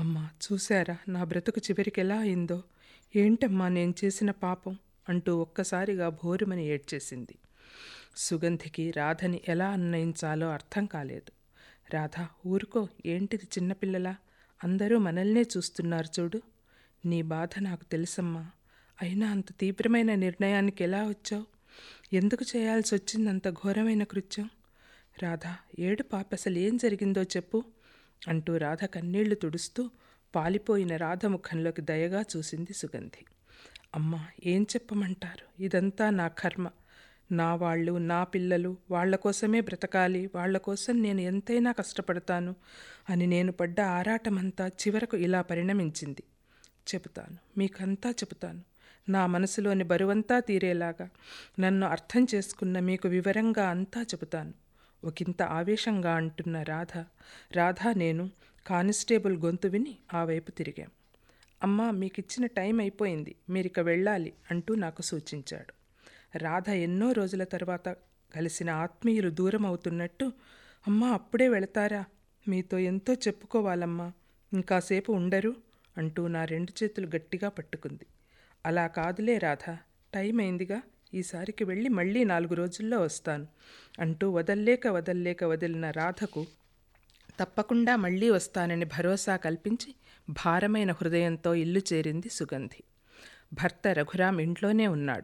అమ్మా చూశారా నా బ్రతుకు చివరికి ఎలా అయిందో ఏంటమ్మా నేను చేసిన పాపం అంటూ ఒక్కసారిగా భోరుమని ఏడ్చేసింది సుగంధికి రాధని ఎలా అన్వయించాలో అర్థం కాలేదు రాధ ఊరుకో ఏంటిది చిన్నపిల్లలా అందరూ మనల్నే చూస్తున్నారు చూడు నీ బాధ నాకు తెలుసమ్మా అయినా అంత తీవ్రమైన నిర్ణయానికి ఎలా వచ్చావు ఎందుకు చేయాల్సి వచ్చింది అంత ఘోరమైన కృత్యం రాధ ఏడు పాప అసలు ఏం జరిగిందో చెప్పు అంటూ రాధ కన్నీళ్లు తుడుస్తూ పాలిపోయిన రాధ ముఖంలోకి దయగా చూసింది సుగంధి అమ్మా ఏం చెప్పమంటారు ఇదంతా నా కర్మ నా వాళ్ళు నా పిల్లలు వాళ్ళ కోసమే బ్రతకాలి వాళ్ళ కోసం నేను ఎంతైనా కష్టపడతాను అని నేను పడ్డ ఆరాటమంతా చివరకు ఇలా పరిణమించింది చెబుతాను మీకంతా చెబుతాను నా మనసులోని బరువంతా తీరేలాగా నన్ను అర్థం చేసుకున్న మీకు వివరంగా అంతా చెబుతాను ఒకంత ఆవేశంగా అంటున్న రాధ రాధ నేను కానిస్టేబుల్ గొంతు విని ఆ వైపు తిరిగాం అమ్మా మీకిచ్చిన టైం అయిపోయింది మీరిక వెళ్ళాలి అంటూ నాకు సూచించాడు రాధ ఎన్నో రోజుల తర్వాత కలిసిన ఆత్మీయులు దూరం అవుతున్నట్టు అమ్మా అప్పుడే వెళతారా మీతో ఎంతో చెప్పుకోవాలమ్మా ఇంకాసేపు ఉండరు అంటూ నా రెండు చేతులు గట్టిగా పట్టుకుంది అలా కాదులే రాధ టైం అయిందిగా ఈసారికి వెళ్ళి మళ్ళీ నాలుగు రోజుల్లో వస్తాను అంటూ వదల్లేక వదల్లేక వదిలిన రాధకు తప్పకుండా మళ్ళీ వస్తానని భరోసా కల్పించి భారమైన హృదయంతో ఇల్లు చేరింది సుగంధి భర్త రఘురాం ఇంట్లోనే ఉన్నాడు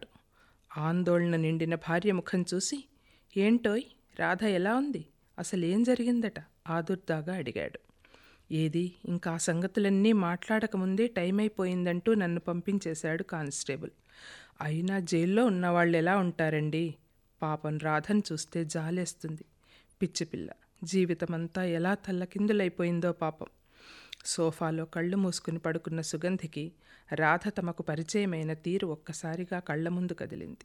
ఆందోళన నిండిన భార్య ముఖం చూసి ఏంటోయ్ రాధ ఎలా ఉంది అసలు ఏం జరిగిందట ఆదుర్దాగా అడిగాడు ఏది ఇంకా ఆ సంగతులన్నీ మాట్లాడకముందే టైం అయిపోయిందంటూ నన్ను పంపించేశాడు కానిస్టేబుల్ అయినా జైల్లో ఉన్నవాళ్ళు ఎలా ఉంటారండి పాపం రాధను చూస్తే జాలేస్తుంది పిచ్చిపిల్ల జీవితమంతా ఎలా తల్లకిందులైపోయిందో పాపం సోఫాలో కళ్ళు మూసుకుని పడుకున్న సుగంధికి రాధ తమకు పరిచయమైన తీరు ఒక్కసారిగా కళ్ళ ముందు కదిలింది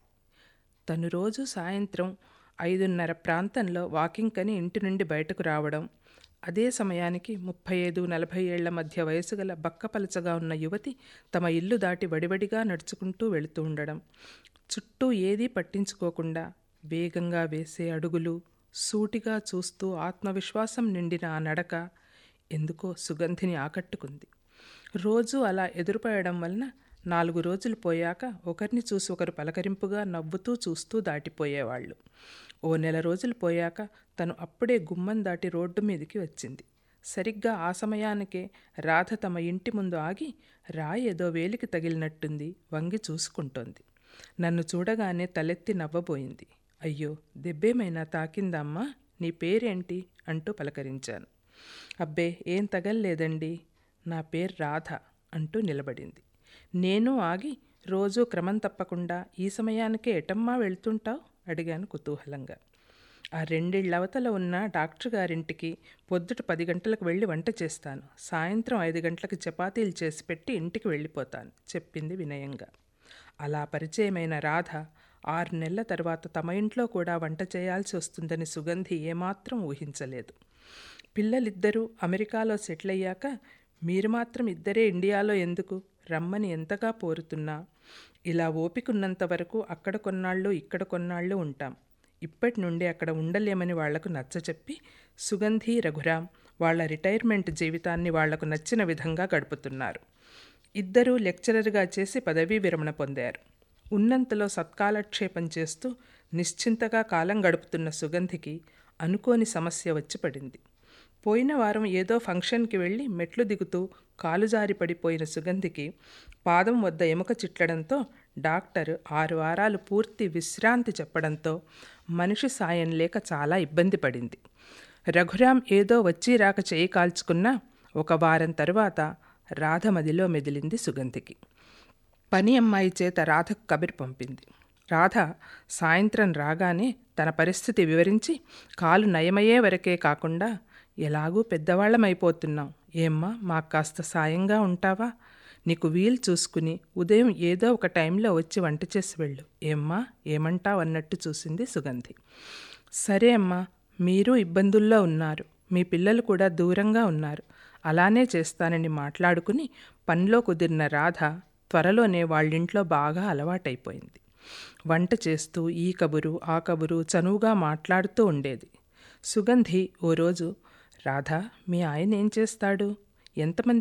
తను రోజు సాయంత్రం ఐదున్నర ప్రాంతంలో వాకింగ్ కని ఇంటి నుండి బయటకు రావడం అదే సమయానికి ముప్పై ఐదు నలభై ఏళ్ల మధ్య వయసు గల బక్కపలచగా ఉన్న యువతి తమ ఇల్లు దాటి వడివడిగా నడుచుకుంటూ వెళుతూ ఉండడం చుట్టూ ఏదీ పట్టించుకోకుండా వేగంగా వేసే అడుగులు సూటిగా చూస్తూ ఆత్మవిశ్వాసం నిండిన ఆ నడక ఎందుకో సుగంధిని ఆకట్టుకుంది రోజు అలా ఎదురుపడడం వలన నాలుగు రోజులు పోయాక ఒకరిని చూసి ఒకరు పలకరింపుగా నవ్వుతూ చూస్తూ దాటిపోయేవాళ్ళు ఓ నెల రోజులు పోయాక తను అప్పుడే గుమ్మం దాటి రోడ్డు మీదకి వచ్చింది సరిగ్గా ఆ సమయానికే రాధ తమ ఇంటి ముందు ఆగి రాయి ఏదో వేలికి తగిలినట్టుంది వంగి చూసుకుంటోంది నన్ను చూడగానే తలెత్తి నవ్వబోయింది అయ్యో దెబ్బేమైనా తాకిందమ్మా నీ పేరేంటి అంటూ పలకరించాను అబ్బే ఏం తగల్లేదండి నా పేరు రాధ అంటూ నిలబడింది నేను ఆగి రోజూ క్రమం తప్పకుండా ఈ సమయానికే ఎటమ్మా వెళ్తుంటావు అడిగాను కుతూహలంగా ఆ రెండేళ్ల అవతల ఉన్న డాక్టర్ గారింటికి పొద్దుట పది గంటలకు వెళ్ళి వంట చేస్తాను సాయంత్రం ఐదు గంటలకు చపాతీలు చేసి పెట్టి ఇంటికి వెళ్ళిపోతాను చెప్పింది వినయంగా అలా పరిచయమైన రాధ ఆరు నెలల తర్వాత తమ ఇంట్లో కూడా వంట చేయాల్సి వస్తుందని సుగంధి ఏమాత్రం ఊహించలేదు పిల్లలిద్దరూ అమెరికాలో సెటిల్ అయ్యాక మీరు మాత్రం ఇద్దరే ఇండియాలో ఎందుకు రమ్మని ఎంతగా పోరుతున్నా ఇలా ఓపికన్నంత వరకు అక్కడ కొన్నాళ్ళు ఇక్కడ కొన్నాళ్ళు ఉంటాం ఇప్పటి నుండి అక్కడ ఉండలేమని వాళ్లకు నచ్చచెప్పి సుగంధి రఘురాం వాళ్ల రిటైర్మెంట్ జీవితాన్ని వాళ్లకు నచ్చిన విధంగా గడుపుతున్నారు ఇద్దరూ లెక్చరర్గా చేసి పదవీ విరమణ పొందారు ఉన్నంతలో సత్కాలక్షేపం చేస్తూ నిశ్చింతగా కాలం గడుపుతున్న సుగంధికి అనుకోని సమస్య వచ్చి పడింది పోయిన వారం ఏదో ఫంక్షన్కి వెళ్ళి మెట్లు దిగుతూ కాలు జారి పడిపోయిన సుగంధికి పాదం వద్ద ఎముక చిట్లడంతో డాక్టర్ ఆరు వారాలు పూర్తి విశ్రాంతి చెప్పడంతో మనిషి సాయం లేక చాలా ఇబ్బంది పడింది రఘురాం ఏదో వచ్చి రాక చేయి కాల్చుకున్నా ఒక వారం తరువాత రాధ మదిలో మెదిలింది సుగంధికి పని అమ్మాయి చేత రాధకు కబిరి పంపింది రాధ సాయంత్రం రాగానే తన పరిస్థితి వివరించి కాలు నయమయ్యే వరకే కాకుండా ఎలాగూ పెద్దవాళ్ళమైపోతున్నాం ఏమ్మా మాకు కాస్త సాయంగా ఉంటావా నీకు వీలు చూసుకుని ఉదయం ఏదో ఒక టైంలో వచ్చి వంట చేసి వెళ్ళు ఏమ్మా ఏమంటావు అన్నట్టు చూసింది సుగంధి సరే అమ్మా మీరు ఇబ్బందుల్లో ఉన్నారు మీ పిల్లలు కూడా దూరంగా ఉన్నారు అలానే చేస్తానని మాట్లాడుకుని పనిలో కుదిరిన రాధ త్వరలోనే వాళ్ళింట్లో బాగా అలవాటైపోయింది వంట చేస్తూ ఈ కబురు ఆ కబురు చనువుగా మాట్లాడుతూ ఉండేది సుగంధి ఓ రోజు రాధా మీ ఆయన ఏం చేస్తాడు ఎంతమంది